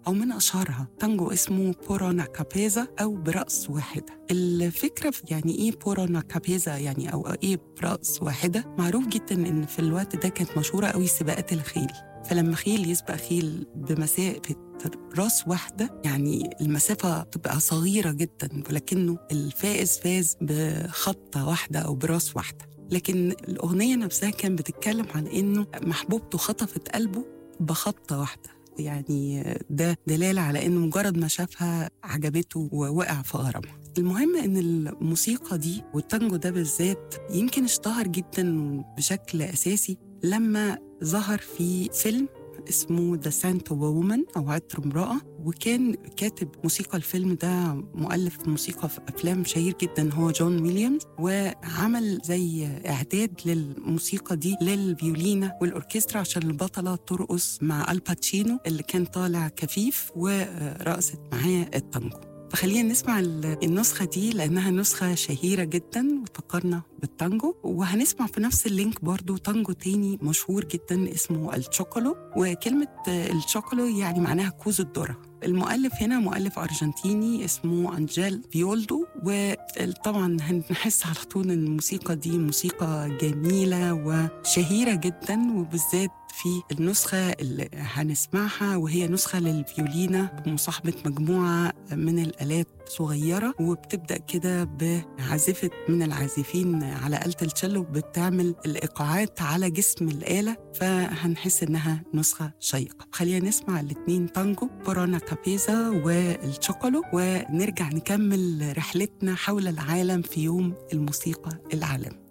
أو من أشهرها تانجو اسمه بورونا كابيزا أو برأس واحدة الفكرة في يعني إيه بورونا كابيزا يعني أو إيه برأس واحدة معروف جدا إن في الوقت ده كانت مشهورة قوي سباقات الخيل فلما خيل يسبق خيل بمسافة راس واحدة يعني المسافة تبقى صغيرة جدا ولكنه الفائز فاز بخطة واحدة أو براس واحدة لكن الأغنية نفسها كان بتتكلم عن إنه محبوبته خطفت قلبه بخطة واحدة يعني ده دلالة على إنه مجرد ما شافها عجبته ووقع في غرامها المهم إن الموسيقى دي والتانجو ده بالذات يمكن اشتهر جدا بشكل أساسي لما ظهر في فيلم اسمه ذا سانت وومن أو عطر امرأة وكان كاتب موسيقى الفيلم ده مؤلف موسيقى في أفلام شهير جدا هو جون ويليامز وعمل زي إعداد للموسيقى دي للفيولينا والأوركسترا عشان البطلة ترقص مع الباتشينو اللي كان طالع كفيف ورقصت معاه التانجو فخلينا نسمع النسخة دي لأنها نسخة شهيرة جدا وتفكرنا بالتانجو وهنسمع في نفس اللينك برضو تانجو تاني مشهور جدا اسمه الشوكولو وكلمة الشوكولو يعني معناها كوز الذرة المؤلف هنا مؤلف أرجنتيني اسمه أنجيل فيولدو وطبعا هنحس على طول إن الموسيقى دي موسيقى جميلة وشهيرة جدا وبالذات في النسخة اللي هنسمعها وهي نسخة للفيولينا بمصاحبة مجموعة من الآلات صغيرة وبتبدأ كده بعازفة من العازفين على آلة التشيلو بتعمل الإيقاعات على جسم الآلة فهنحس إنها نسخة شيقة خلينا نسمع الاتنين تانجو بورانا كابيزا والشوكولو ونرجع نكمل رحلتنا حول العالم في يوم الموسيقى العالمي